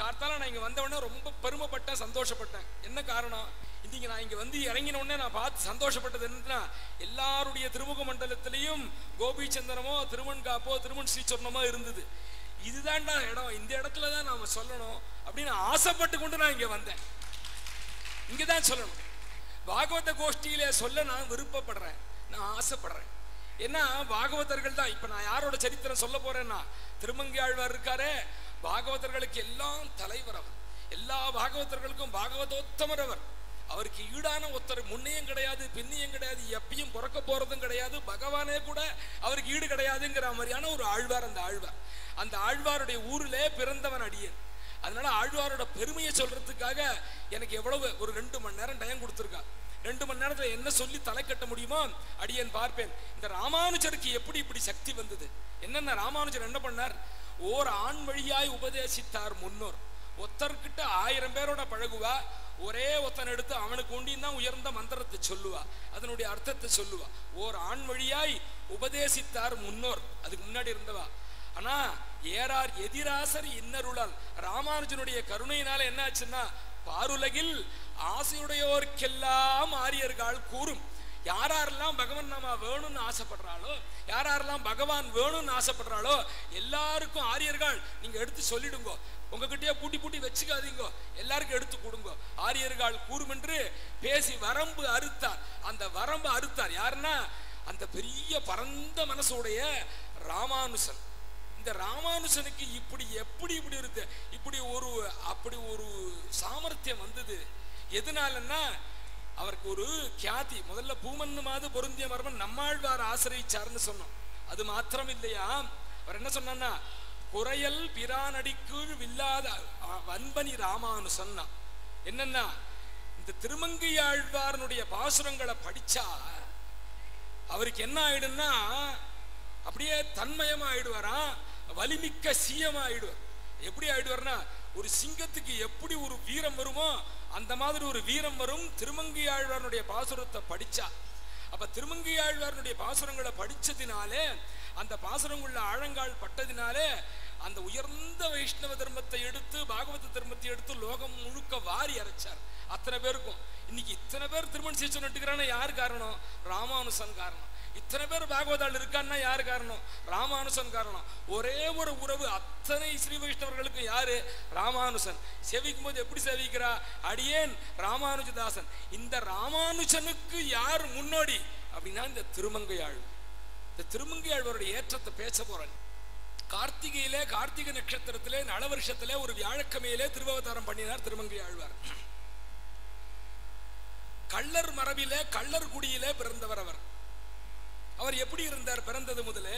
கார்த்தால நான் இங்க வந்த உடனே ரொம்ப பெருமைப்பட்டேன் சந்தோஷப்பட்டேன் என்ன காரணம் இன்னைக்கு நான் இங்க வந்து இறங்கின உடனே நான் பார்த்து சந்தோஷப்பட்டது என்னன்னா எல்லாருடைய திருமுக மண்டலத்திலையும் கோபிச்சந்திரமோ திருமண்காப்போ திருமண் ஸ்ரீச்சரணமோ இருந்தது இதுதான்டா இடம் இந்த இடத்துல தான் நாம சொல்லணும் அப்படின்னு ஆசைப்பட்டு கொண்டு நான் இங்க வந்தேன் இங்க தான் சொல்லணும் பாகவத கோஷ்டியில சொல்ல நான் விருப்பப்படுறேன் நான் ஆசைப்படுறேன் ஏன்னா பாகவதர்கள் தான் இப்ப நான் யாரோட சரித்திரம் சொல்ல போறேன்னா திருமங்கி ஆழ்வார் இருக்காரே பாகவதர்களுக்கு எல்லாம் தலைவர் அவர் எல்லா பாகவதர்களுக்கும் பாகவதோத்தமர் அவர் அவருக்கு ஈடான ஒருத்தர் முன்னையும் கிடையாது பின்னையும் கிடையாது எப்பயும் பிறக்க போறதும் கிடையாது பகவானே கூட அவருக்கு ஈடு கிடையாதுங்கிற மாதிரியான ஒரு ஆழ்வார் அந்த ஆழ்வார் அந்த ஆழ்வாருடைய ஊரிலே பிறந்தவன் அடியேன் அதனால ஆழ்வாரோட பெருமையை சொல்றதுக்காக எனக்கு எவ்வளவு ஒரு ரெண்டு மணி நேரம் டைம் கொடுத்துருக்கா ரெண்டு மணி நேரத்துல என்ன சொல்லி தலை கட்ட முடியுமோ அடியேன் பார்ப்பேன் இந்த ராமானுஜருக்கு எப்படி இப்படி சக்தி வந்தது என்னென்ன ராமானுஜர் என்ன பண்ணார் ஓர் ஆண் வழியாய் உபதேசித்தார் முன்னோர் ஒருத்தர்கிட்ட ஆயிரம் பேரோட பழகுவா ஒரே ஒருத்தன் எடுத்து அவனுக்கு உண்டியும் தான் உயர்ந்த மந்திரத்தை சொல்லுவா அதனுடைய அர்த்தத்தை சொல்லுவா ஓர் ஆண் வழியாய் உபதேசித்தார் முன்னோர் அதுக்கு முன்னாடி இருந்தவா ஆனா ஏறார் எதிராசர் இன்னருளால் ராமானுஜனுடைய கருணையினால என்ன ஆச்சுன்னா பாருலகில் ஆசையுடையோர்க்கெல்லாம் ஆரியர்கள் கூறும் யாரெல்லாம் பகவான் நாம வேணும்னு ஆசைப்படுறாளோ யாரெல்லாம் பகவான் வேணும்னு ஆசைப்படுறாளோ எல்லாருக்கும் ஆரியர்கள் நீங்க எடுத்து சொல்லிடுங்க உங்ககிட்டயே பூட்டி பூட்டி வச்சுக்காதீங்க எல்லாருக்கும் எடுத்து கொடுங்க ஆரியர்கள் கூறும் என்று பேசி வரம்பு அறுத்தார் அந்த வரம்பு அறுத்தார் யாருன்னா அந்த பெரிய பரந்த மனசுடைய ராமானுசன் இந்த ராமானுஜனுக்கு இப்படி எப்படி இப்படி இருக்கு இப்படி ஒரு அப்படி ஒரு சாமர்த்தியம் வந்தது எதனாலன்னா அவருக்கு ஒரு கியாதி முதல்ல பூமன்னு மாது பொருந்திய மர்மன் நம்மாழ்வார் ஆசிரியிச்சார்னு சொன்னோம் அது மாத்திரம் இல்லையா அவர் என்ன சொன்னான்னா குறையல் பிரானடிக்குள் வில்லாத அ- வன்பனி ராமானுசன்னா என்னன்னா இந்த திருமங்கையாழ்வாரனுடைய பாசுரங்களை படிச்சா அவருக்கு என்ன ஆயிடும்னா அப்படியே தன்மயமா ஆயிடுவாராம் வலிமிக்க சீயமா ஆயிடுவார் எப்படி ஆயிடுவார்னா ஒரு சிங்கத்துக்கு எப்படி ஒரு வீரம் வருமோ அந்த மாதிரி ஒரு வீரம் வரும் திருமங்கையாழ்வாரனுடைய பாசுரத்தை படிச்சா அப்ப திருமங்கையாழ்வாரனுடைய பாசுரங்களை படிச்சதினாலே அந்த பாசுரங்குள்ள ஆழங்கால் பட்டதினாலே அந்த உயர்ந்த வைஷ்ணவ தர்மத்தை எடுத்து பாகவத தர்மத்தை எடுத்து லோகம் முழுக்க வாரி அரைச்சார் அத்தனை பேருக்கும் இன்னைக்கு இத்தனை பேர் திருமண் சீச்சன் நட்டுக்கிறான்னா யார் காரணம் ராமானுசன் காரணம் இத்தனை பேர் பாகவதாள் இருக்கான்னா யார் காரணம் ராமானுசன் காரணம் ஒரே ஒரு உறவு அத்தனை ஸ்ரீ வைஷ்ணவர்களுக்கு யாரு ராமானுசன் சேவிக்கும் போது எப்படி சேவிக்கிறா அடியேன் ராமானுஜதாசன் இந்த ராமானுஜனுக்கு யார் முன்னோடி அப்படின்னா இந்த திருமங்கையாள் இந்த திருமங்கையாழ்வருடைய ஏற்றத்தை பேச போறேன் கார்த்திகையிலே கார்த்திகை நட்சத்திரத்திலே நல வருஷத்திலே ஒரு வியாழக்கிழமையிலே திருவவதாரம் பண்ணினார் திருமங்கை ஆழ்வார் கள்ளர் மரபிலே கள்ளர் குடியிலே பிறந்தவர் அவர் அவர் எப்படி இருந்தார் பிறந்தது முதலே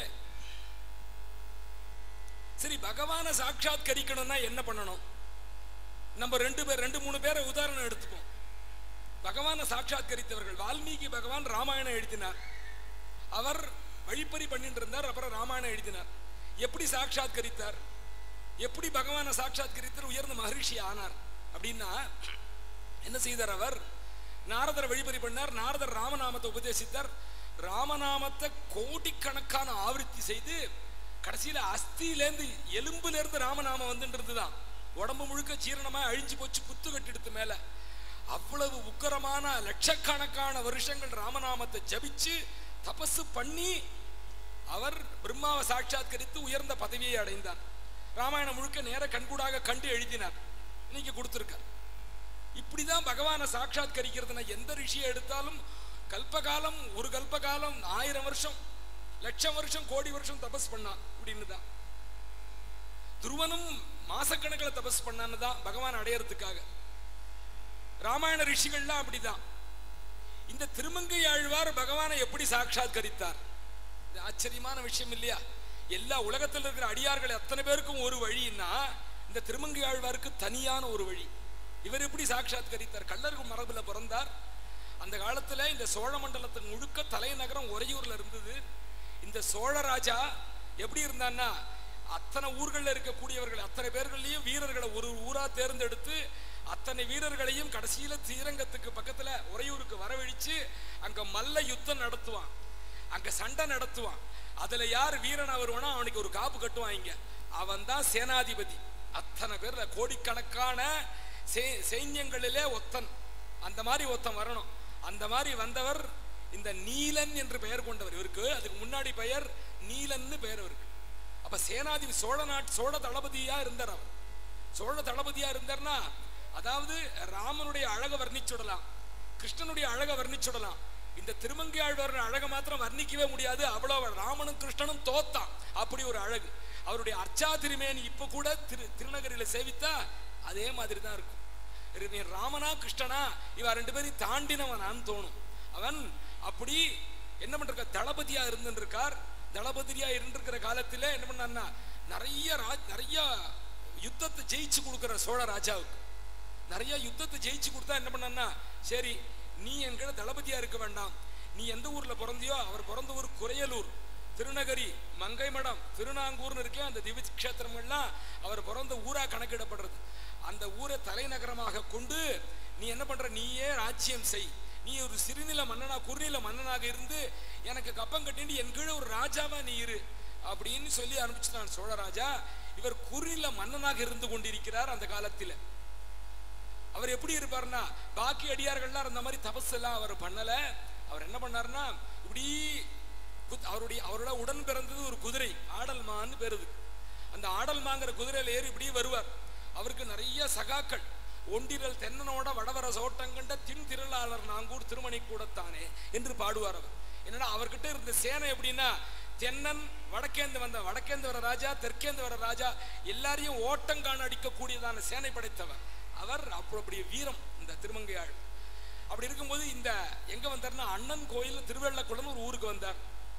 சரி பகவானை சாட்சாத்கரிக்கணும்னா என்ன பண்ணணும் நம்ம ரெண்டு பேர் ரெண்டு மூணு பேரை உதாரணம் எடுத்துப்போம் பகவானை சாட்சாத்கரித்தவர்கள் வால்மீகி பகவான் ராமாயணம் எழுதினார் அவர் வழிப்பறி பண்ணிட்டு இருந்தார் அப்புறம் ராமாயணம் எழுதினார் எப்படி சாட்சாத்கரித்தார் எப்படி பகவானை சாட்சாத்கரித்தார் உயர்ந்த மகரிஷி ஆனார் அப்படின்னா என்ன செய்தார் அவர் நாரதரை வழிபறி பண்ணார் நாரதர் ராமநாமத்தை உபதேசித்தார் ராமநாமத்தை கோடிக்கணக்கான ஆவர்த்தி செய்து கடைசியில அஸ்தியிலேருந்து எலும்புல இருந்து ராமநாமம் வந்துட்டு இருந்துதான் உடம்பு முழுக்க ஜீரணமா அழிஞ்சு போச்சு புத்து கட்டிடுத்து மேல அவ்வளவு உக்கரமான லட்சக்கணக்கான வருஷங்கள் ராமநாமத்தை ஜபிச்சு தபசு பண்ணி அவர் பிரம்மாவை சாட்சாத்கரித்து உயர்ந்த பதவியை அடைந்தார் ராமாயணம் முழுக்க நேர கண்கூடாக கண்டு எழுதினார் இன்னைக்கு கொடுத்திருக்கார் இப்படிதான் பகவானை சாட்சாத்கரிக்கிறதுனா எந்த ரிஷியை எடுத்தாலும் கல்பகாலம் ஒரு கல்பகாலம் ஆயிரம் வருஷம் லட்சம் வருஷம் கோடி வருஷம் தபஸ் பண்ணான் அப்படின்னு தான் துருவனும் மாசக்கணக்கில் தபஸ் பண்ணான்னு தான் பகவான் அடையறதுக்காக ராமாயண ரிஷிகள்லாம் அப்படிதான் இந்த திருமங்கை ஆழ்வார் பகவானை எப்படி சாட்சாத்கரித்தார் இது ஆச்சரியமான விஷயம் இல்லையா எல்லா உலகத்தில் இருக்கிற அடியார்கள் அத்தனை பேருக்கும் ஒரு வழின்னா இந்த திருமங்கை ஆழ்வாருக்கு தனியான ஒரு வழி இவர் எப்படி சாட்சாத்கரித்தார் கள்ளர்கள் மரபுல பிறந்தார் அந்த காலத்துல இந்த சோழ மண்டலத்தின் முழுக்க தலைநகரம் உறையூர்ல இருந்தது இந்த சோழராஜா எப்படி இருந்தான்னா அத்தனை ஊர்கள்ல இருக்கக்கூடியவர்கள் அத்தனை பேர்களையும் வீரர்களை ஒரு ஊரா தேர்ந்தெடுத்து அத்தனை வீரர்களையும் கடைசியில ஸ்ரீரங்கத்துக்கு பக்கத்துல உறையூருக்கு வரவழிச்சு அங்க மல்ல யுத்தம் நடத்துவான் அங்க சண்டை நடத்துவான் அதுல யார் வீரனா வருவானோ அவனுக்கு ஒரு காப்பு கட்டுவான் இங்க அவன் தான் சேனாதிபதி அத்தனை பேர்ல கோடிக்கணக்கான சே- சைன்யங்களிலே ஒத்தன் அந்த மாதிரி ஒத்தன் வரணும் அந்த மாதிரி வந்தவர் இந்த நீலன் என்று பெயர் கொண்டவர் இவருக்கு அதுக்கு முன்னாடி பெயர் நீலன்னு பெயர் இவருக்கு அப்ப சேனாதிபதி சோழ நாட்டு சோழ தளபதியா இருந்தார் அவர் சோழ தளபதியா இருந்தார்னா அதாவது ராமனுடைய அழகை வர்ணிச்சுடலாம் கிருஷ்ணனுடைய அழகை வர்ணிச்சுடலாம் இந்த திருமங்கையாழ்வார் அழகை மாத்திரம் வர்ணிக்கவே முடியாது அவ்வளவு ராமனும் கிருஷ்ணனும் தோத்தான் அப்படி ஒரு அழகு அவருடைய அர்ச்சா திருமேனி இப்ப கூட திரு திருநகரில சேவித்தா அதே மாதிரி தான் இருக்கும் இரு- நீ ராமனா கிருஷ்ணனா இவ ரெண்டு பேரையும் தாண்டினவனான்னு தோணும் அவன் அப்படி என்ன பண்ற தளபதியா இருந்துருக்கார் தளபதியா இருந்திருக்கிற காலத்துல என்ன பண்ணான்னா நிறைய ரா- நிறைய யுத்தத்தை ஜெயிச்சு கொடுக்கிற சோழ ராஜாவுக்கு நிறைய யுத்தத்தை ஜெயிச்சு கொடுத்தா என்ன பண்ணான்னா சரி நீ என்கிட்ட தளபதியா இருக்க வேண்டாம் நீ எந்த ஊர்ல பிறந்தியோ அவர் பிறந்த ஊர் குறையலூர் திருநகரி மங்கைமடம் திருநாங்கூர்னு இருக்கே அந்த திவ்ய கஷேத்திரங்கள்லாம் அவர் பிறந்த ஊரா கணக்கிடப்படுறது அந்த ஊரை தலைநகரமாக கொண்டு நீ என்ன பண்ற நீயே ராஜ்யம் செய் நீ ஒரு சிறுநில மன்னனா குறுநில மன்னனாக இருந்து எனக்கு கப்பம் கட்டிட்டு என் கீழே ஒரு ராஜாவா நீ இரு அப்படின்னு சொல்லி அனுப்பிச்சிட்டான் சோழராஜா இவர் குறுநில மன்னனாக இருந்து கொண்டிருக்கிறார் அந்த காலத்தில் அவர் எப்படி இருப்பார்னா பாக்கி அடியார்கள்லாம் இருந்த மாதிரி தபஸ் எல்லாம் அவர் பண்ணல அவர் என்ன பண்ணாருன்னா இப்படி குத்- அவருடைய அவரோட உடன் பிறந்தது ஒரு குதிரை ஆடல்மான்னு பேருது அந்த ஆடல்மாங்கிற குதிரையில ஏறி இப்படி வருவார் அவருக்கு நிறைய சகாக்கள் ஒண்டிரல் தென்னனோட வடவர சோட்டங்கண்ட தின் திரளாளர் நாங்கூர் திருமணி கூடத்தானே என்று பாடுவார் அவர் என்னன்னா அவர்கிட்ட இருந்த சேனை எப்படின்னா தென்னன் வடக்கேந்து வந்த வடக்கேந்து வர ராஜா தெற்கேந்து வர ராஜா எல்லாரையும் ஓட்டங்காண அடிக்கக்கூடியதான சேனை படைத்தவர் அவர் அப்போ அப்படி வீரம் இந்த திருமங்கையாள் அப்படி இருக்கும்போது இந்த எங்க வந்தார்னா அண்ணன் கோயில் திருவள்ளக்குளம் ஒரு ஊருக்கு வந்தார்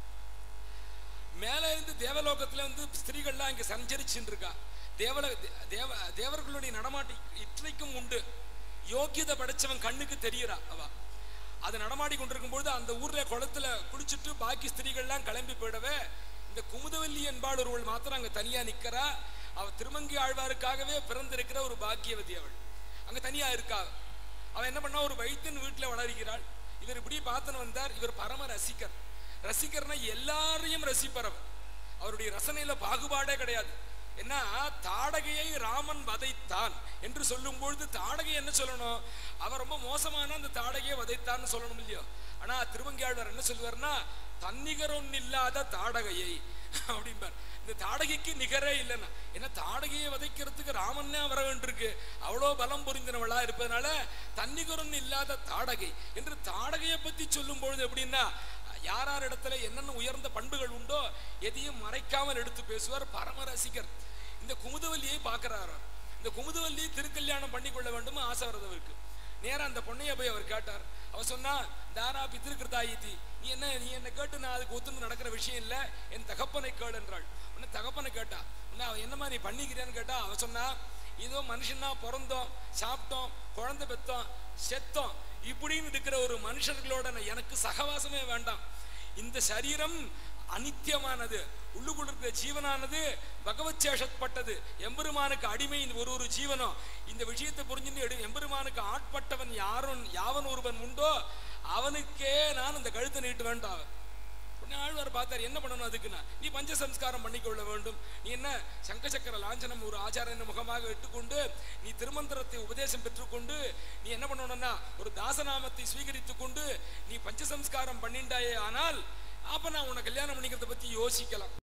மேல இருந்து தேவலோகத்துல வந்து ஸ்திரீகள்லாம் இங்க சஞ்சரிச்சுட்டு இருக்கா தேவல தேவ தேவர்களுடைய நடமாட்டி இற்றைக்கும் உண்டு யோக்கியதை படைச்சவன் கண்ணுக்கு தெரியறா அவ அது நடமாடி கொண்டிருக்கும் பொழுது அந்த ஊர்ல குளத்துல குளிச்சுட்டு பாக்கி ஸ்திரீகள்லாம் கிளம்பி போயிடவே இந்த குமுதவல்லி என்பாள் ஒருவள் மாத்திரம் அங்க தனியா நிக்கிறா அவ திருமங்கி ஆழ்வாருக்காகவே பிறந்திருக்கிற ஒரு பாக்கியவதி அவள் அங்க தனியா இருக்கா அவன் என்ன பண்ணா ஒரு வைத்தியன் வீட்டுல வளர்கிறாள் இவர் இப்படி பார்த்துன்னு வந்தார் இவர் பரம ரசிகர் ரசிகர்னா எல்லாரையும் ரசிப்பர் அவர் அவருடைய ரசனையில பாகுபாடே கிடையாது என்ன தாடகையை ராமன் வதைத்தான் என்று சொல்லும் பொழுது தாடகை என்ன சொல்லணும் அவர் ரொம்ப மோசமான அந்த தாடகையை வதைத்தான்னு சொல்லணும் இல்லையோ ஆனா திருவங்கியாழ்வார் என்ன சொல்லுவார்னா தன்னிகரொன் இல்லாத தாடகையை அப்படிம்பார் இந்த தாடகைக்கு நிகரே இல்லைன்னா ஏன்னா தாடகையை வதைக்கிறதுக்கு ராமன்னே வர வேண்டியிருக்கு அவ்வளோ பலம் புரிந்தினவளா இருப்பதனால தன்னிகரொன் இல்லாத தாடகை என்று தாடகையை பத்தி சொல்லும் பொழுது எப்படின்னா யார் யார் இடத்துல என்னென்ன உயர்ந்த பண்புகள் உண்டோ எதையும் மறைக்காமல் எடுத்து பேசுவார் பரம ரசிகர் இந்த குமுதவல்லியை பார்க்கிறார் அவர். இந்த குமுதவல்லி திருக்கல்யாணம் பண்ணி கொள்ள வேண்டும் ஆசை வருது அவருக்கு நேரா அந்த பொண்ணைய போய் அவர் கேட்டார் அவர் சொன்னா தாரா பித்திருக்கிறதாயித்தி நீ என்ன நீ என்ன கேட்டு நான் அதுக்கு ஒத்துந்து நடக்கிற விஷயம் இல்ல என் தகப்பனை கேள் என்றாள் உன்னை தகப்பனை கேட்டா உன்னை அவன் என்னமா நீ பண்ணிக்கிறேன்னு கேட்டா அவ சொன்னா இதோ மனுஷனா பிறந்தோம் சாப்பிட்டோம் குழந்தை பெத்தோம் செத்தோம் இப்படின்னு இருக்கிற ஒரு மனுஷர்களோட நான் எனக்கு சகவாசமே வேண்டாம் இந்த சரீரம் அனித்தியமானது உள்ளுக்குள்ள இருக்கிற ஜீவனானது பகவத் சேஷப்பட்டது எம்பெருமானுக்கு அடிமை இந்த ஒரு ஒரு ஜீவனம் இந்த விஷயத்தை புரிஞ்சுட்டு எடு எம்பெருமானுக்கு ஆட்பட்டவன் யாரும் யாவன் ஒருவன் உண்டோ அவனுக்கே நான் இந்த கழுத்தை நீட்டு வேண்டாம் உடனே ஆழ்வார் பார்த்தார் என்ன பண்ணணும் அதுக்குன்னா நீ பஞ்ச சம்ஸ்காரம் பண்ணிக்கொள்ள வேண்டும் நீ என்ன சங்கசக்கர லாஞ்சனம் ஒரு ஆச்சாரன் முகமாக இட்டுக்கொண்டு நீ திருமந்திரத்தை உபதேசம் பெற்றுக்கொண்டு நீ என்ன பண்ணணும்னா ஒரு தாசநாமத்தை ஸ்வீகரித்துக் கொண்டு நீ பஞ்ச சம்ஸ்காரம் பண்ணிண்டாயே ஆனால் அப்ப நான் உன்னை கல்யாணம் பண்ணிக்கிறத பத்தி யோசிக்கலாம்